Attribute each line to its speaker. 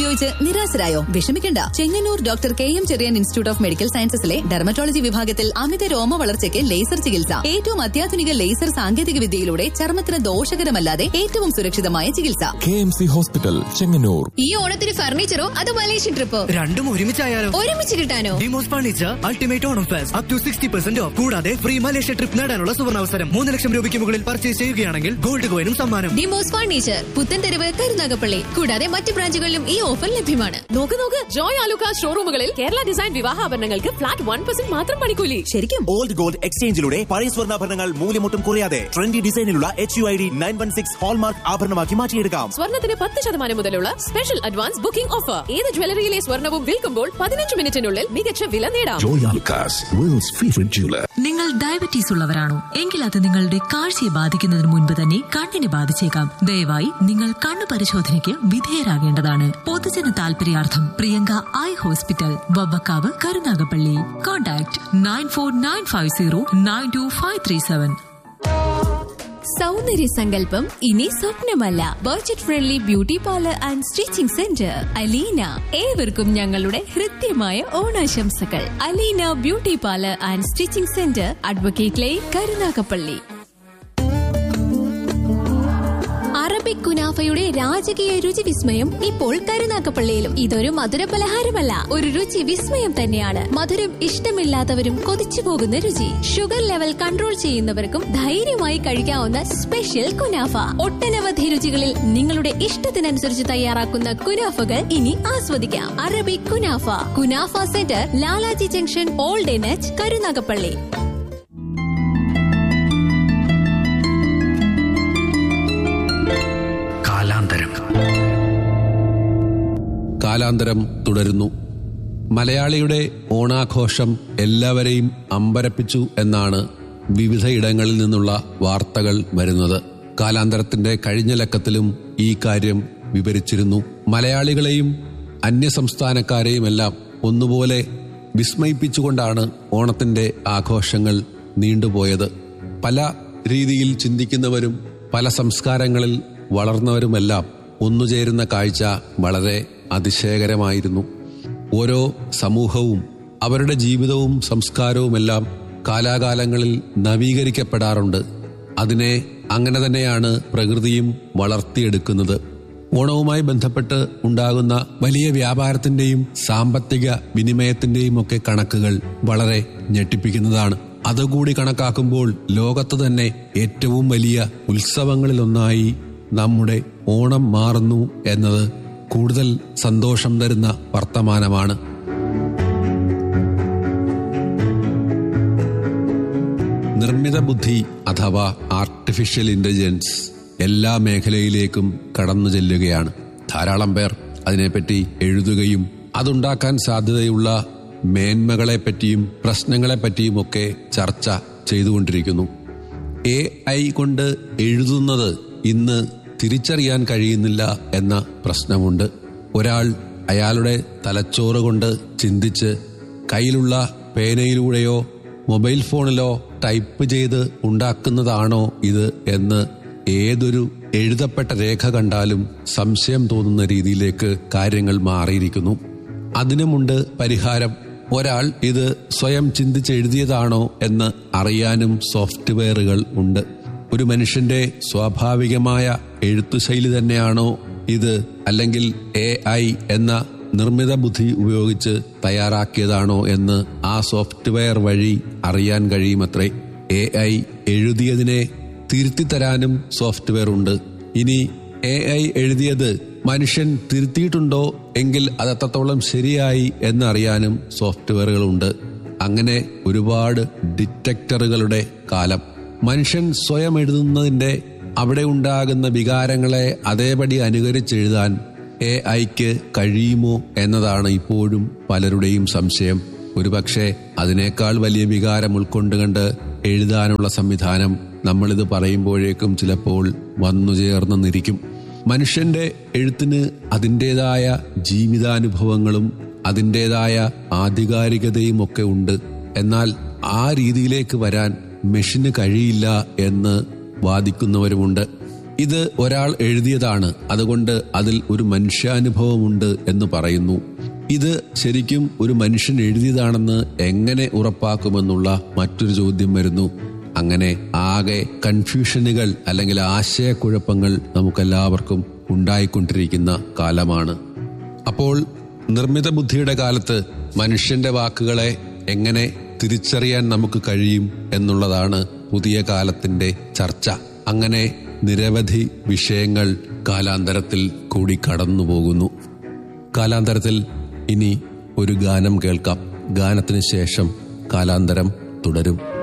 Speaker 1: ഉപയോഗിച്ച് നിരാശരായോ വിഷമിക്കണ്ട Chengannur doctor K M Cherian institute of medical സയൻസസിലെ ഡെർമറ്റോളജി വിഭാഗത്തിൽ അമിത രോമ വളർച്ചയ്ക്ക് ലേസർ ചികിത്സ ഏറ്റവും അത്യാധുനിക ലേസർ സാങ്കേതിക വിദ്യയിലൂടെ ചർമ്മത്തിന് ദോഷകരമല്ലാതെ ഏറ്റവും സുരക്ഷിതമായ ചികിത്സ
Speaker 2: K M C hospital Chengannur
Speaker 3: ഈ ഓണത്തിന് ഫർണിച്ചറോ അതോ മലേഷ്യൻ ട്രിപ്പോ
Speaker 4: രണ്ടും ഒരുമിച്ചായാലോ
Speaker 3: ഒരുമിച്ച് കിട്ടാനോ
Speaker 4: Demos furniture ultimate Onam fest up to sixty percent off കൂടാതെ ഫ്രീ മലേഷ്യ ട്രിപ്പ് നേടാനുള്ള സുവർണാവസരം മൂന്ന് ലക്ഷം രൂപയ്ക്ക് മുകളിൽ പർച്ചേസ് ചെയ്യുകയാണെങ്കിൽ ഗോൾഡ് കോയിനും സമ്മാനം
Speaker 3: ഡിമോസ് ഫർണിച്ചർ പുത്തൻതെരുവ് കരുനാഗപ്പള്ളി കൂടാതെ മറ്റു ബ്രാഞ്ചുകളിലും ഈ ഓഫർ ലഭ്യമാണ്
Speaker 5: നോക്ക് നോക്ക് ജോയ് ആലുക്ക ഷോറൂമുകളിൽ കേരള ഡിസൈൻ വിവാഹാഭരണങ്ങൾക്ക് ഫ്ലാറ്റ് വൺ പെർസെന്റ് മാത്രം പണിക്കൂലി
Speaker 1: ശരിക്കും
Speaker 6: ഓൾഡ് ഗോൾഡ് എക്സ്ചേഞ്ചിലൂടെ പഴയ സ്വർണ്ണാഭരണങ്ങൾ മൂല്യമൊട്ടും കുറയാതെ ട്രെൻഡി ഡിസൈനിലുള്ള H U I D nine one six hallmark ആഭരണമാക്കി മാറ്റിയെടുക്കാം
Speaker 5: സ്വർണത്തിന് പത്ത് ശതമാനം മുതലുള്ള സ്പെഷ്യൽ അഡ്വാൻസ് ബുക്കിംഗ് ഓഫർ ഏത് ജ്വല്ലറിയിലെ സ്വർണവും വിൽക്കുമ്പോൾ പതിനഞ്ച് മിനിറ്റിനുള്ളിൽ മികച്ച വില നേടാം
Speaker 7: Joy Alucas, world's favorite jeweler.
Speaker 8: നിങ്ങൾ ഡയബറ്റീസ് ഉള്ളവരാണോ എങ്കിൽ അത് നിങ്ങളുടെ കാഴ്ചയെ ബാധിക്കുന്നതിന് മുൻപ് തന്നെ കണ്ണിനെ ബാധിച്ചേക്കാം ദയവായി നിങ്ങൾ കണ്ണു പരിശോധനയ്ക്ക് വിധേയരാകേണ്ടതാണ് പൊതുജന താൽപര്യാർത്ഥം Priyanka eye hospital Vavvakkavu Karunagappally contact nine four nine five zero nine two five three seven
Speaker 3: സൗന്ദര്യ സങ്കല്പം ഇനി സ്വപ്നമല്ല budget friendly beauty parlour and stitching centre Aleena ഏവർക്കും ഞങ്ങളുടെ ഹൃദ്യമായ ഓണാശംസകൾ Aleena beauty parlour and stitching centre advocate line Karunagappally Arabic കുനാഫയുടെ രാജകീയ രുചി വിസ്മയം ഇപ്പോൾ കരുനാക്കപ്പള്ളിയിലും ഇതൊരു മധുര പലഹാരമല്ല ഒരു രുചി വിസ്മയം തന്നെയാണ് മധുരം ഇഷ്ടമില്ലാത്തവരും കൊതിച്ചു പോകുന്ന രുചി ഷുഗർ ലെവൽ കൺട്രോൾ ചെയ്യുന്നവർക്കും ധൈര്യമായി കഴിക്കാവുന്ന സ്പെഷ്യൽ കുനാഫ ഒട്ടനവധി രുചികളിൽ നിങ്ങളുടെ ഇഷ്ടത്തിനനുസരിച്ച് തയ്യാറാക്കുന്ന കുനാഫകൾ ഇനി ആസ്വദിക്കാം Arabic kunafa kunafa centre Lalaji junction old N H Karunagappally
Speaker 7: കാലാന്തരം
Speaker 9: കാലാന്തരം തുടരുന്നു മലയാളിയുടെ ഓണാഘോഷം എല്ലാവരെയും അമ്പരപ്പിച്ചു എന്നാണ് വിവിധ ഇടങ്ങളിൽ നിന്നുള്ള വാർത്തകൾ വരുന്നത് കാലാന്തരത്തിന്റെ കഴിഞ്ഞ ലക്കത്തിലും ഈ കാര്യം വിവരിച്ചിരുന്നു മലയാളികളെയും അന്യസംസ്ഥാനക്കാരെയുമെല്ലാം ഒന്നുപോലെ വിസ്മയിപ്പിച്ചുകൊണ്ടാണ് ഓണത്തിന്റെ ആഘോഷങ്ങൾ നീണ്ടുപോയത് പല രീതിയിൽ ചിന്തിക്കുന്നവരും പല സംസ്കാരങ്ങളിൽ വളർന്നവരുമെല്ലാം ഒന്നുചേരുന്ന കാഴ്ച വളരെ അതിശയകരമായിരുന്നു ഓരോ സമൂഹവും അവരുടെ ജീവിതവും സംസ്കാരവുമെല്ലാം കാലാകാലങ്ങളിൽ നവീകരിക്കപ്പെടാറുണ്ട് അതിനെ അങ്ങനെ തന്നെയാണ് പ്രകൃതിയും വളർത്തിയെടുക്കുന്നത് ഓണവുമായി ബന്ധപ്പെട്ട് ഉണ്ടാകുന്ന വലിയ വ്യാപാരത്തിന്റെയും സാമ്പത്തിക വിനിമയത്തിന്റെയും ഒക്കെ കണക്കുകൾ വളരെ ഞെട്ടിപ്പിക്കുന്നതാണ് അതുകൂടി കണക്കാക്കുമ്പോൾ ലോകത്ത് തന്നെ ഏറ്റവും വലിയ ഉത്സവങ്ങളിലൊന്നായി നമ്മുടെ ഓണം മാറുന്നു എന്നത് കൂടുതൽ സന്തോഷം തരുന്ന വർത്തമാനമാണ് നിർമ്മിത ബുദ്ധി അഥവാ ആർട്ടിഫിഷ്യൽ ഇന്റലിജൻസ് എല്ലാ മേഖലയിലേക്കും കടന്നു ചെല്ലുകയാണ് ധാരാളം പേർ അതിനെപ്പറ്റി എഴുതുകയും അതുണ്ടാക്കാൻ സാധ്യതയുള്ള മേന്മകളെപ്പറ്റിയും പ്രശ്നങ്ങളെപ്പറ്റിയും ഒക്കെ ചർച്ച ചെയ്തുകൊണ്ടിരിക്കുന്നു എ ഐ കൊണ്ട് എഴുതുന്നത് ഇന്ന് തിരിച്ചറിയാൻ കഴിയുന്നില്ല എന്ന പ്രശ്നമുണ്ട് ഒരാൾ അയാളുടെ തലച്ചോറ് കൊണ്ട് ചിന്തിച്ച് കയ്യിലുള്ള പേനയിലൂടെയോ മൊബൈൽ ഫോണിലോ ടൈപ്പ് ചെയ്ത് ഉണ്ടാക്കുന്നതാണോ ഇത് എന്ന് ഏതൊരു എഴുതപ്പെട്ട രേഖ കണ്ടാലും സംശയം തോന്നുന്ന രീതിയിലേക്ക് കാര്യങ്ങൾ മാറിയിരിക്കുന്നു അതിനുമുണ്ട് പരിഹാരം ഒരാൾ ഇത് സ്വയം ചിന്തിച്ചെഴുതിയതാണോ എന്ന് അറിയാനും സോഫ്റ്റ്വെയറുകൾ ഉണ്ട് ഒരു മനുഷ്യന്റെ സ്വാഭാവികമായ എഴുത്തുശൈലി തന്നെയാണോ ഇത് അല്ലെങ്കിൽ എ ഐ എന്ന നിർമ്മിത ബുദ്ധി ഉപയോഗിച്ച് തയ്യാറാക്കിയതാണോ എന്ന് ആ സോഫ്റ്റ്വെയർ വഴി അറിയാൻ കഴിയുമത്രേ എ ഐ എഴുതിയതിനെ തിരുത്തിത്തരാനും സോഫ്റ്റ്വെയർ ഉണ്ട് ഇനി എ ഐ എഴുതിയത് മനുഷ്യൻ തിരുത്തിയിട്ടുണ്ടോ എങ്കിൽ അത് എത്രത്തോളം ശരിയായി എന്നറിയാനും സോഫ്റ്റ്വെയറുകളുണ്ട് അങ്ങനെ ഒരുപാട് ഡിറ്റക്ടറുകളുടെ കാലം മനുഷ്യൻ സ്വയം എഴുതുന്നതിന്റെ അവിടെ ഉണ്ടാകുന്ന വികാരങ്ങളെ അതേപടി അനുകരിച്ചെഴുതാൻ എ ഐക്ക് കഴിയുമോ എന്നതാണ് ഇപ്പോഴും പലരുടെയും സംശയം ഒരുപക്ഷെ അതിനേക്കാൾ വലിയ വികാരം ഉൾക്കൊണ്ടുകണ്ട് എഴുതാനുള്ള സംവിധാനം നമ്മളിത് പറയുമ്പോഴേക്കും ചിലപ്പോൾ വന്നു ചേർന്നെന്നിരിക്കും മനുഷ്യന്റെ എഴുത്തിന് അതിൻ്റെതായ ജീവിതാനുഭവങ്ങളും അതിൻ്റെതായ ആധികാരികതയും ഒക്കെ ഉണ്ട് എന്നാൽ ആ രീതിയിലേക്ക് വരാൻ മെഷീന് കഴിയില്ല എന്ന് വാദിക്കുന്നവരുമുണ്ട് ഇത് ഒരാൾ എഴുതിയതാണ് അതുകൊണ്ട് അതിൽ ഒരു മനുഷ്യാനുഭവമുണ്ട് എന്ന് പറയുന്നു ഇത് ശരിക്കും ഒരു മനുഷ്യൻ എഴുതിയതാണെന്ന് എങ്ങനെ ഉറപ്പാക്കുമെന്നുള്ള മറ്റൊരു ചോദ്യം വരുന്നു അങ്ങനെ ആകെ കൺഫ്യൂഷനുകൾ അല്ലെങ്കിൽ ആശയക്കുഴപ്പങ്ങൾ നമുക്കെല്ലാവർക്കും ഉണ്ടായിക്കൊണ്ടിരിക്കുന്ന കാലമാണ് അപ്പോൾ നിർമ്മിത ബുദ്ധിയുടെ കാലത്ത് മനുഷ്യന്റെ വാക്കുകളെ എങ്ങനെ തിരിച്ചറിയാൻ നമുക്ക് കഴിയും എന്നുള്ളതാണ് പുതിയ കാലത്തിന്റെ ചർച്ച അങ്ങനെ നിരവധി വിഷയങ്ങൾ കാലാന്തരത്തിൽ കൂടി കടന്നു പോകുന്നു കാലാന്തരത്തിൽ ഇനി ഒരു ഗാനം കേൾക്കാം ഗാനത്തിന് ശേഷം കാലാന്തരം തുടരും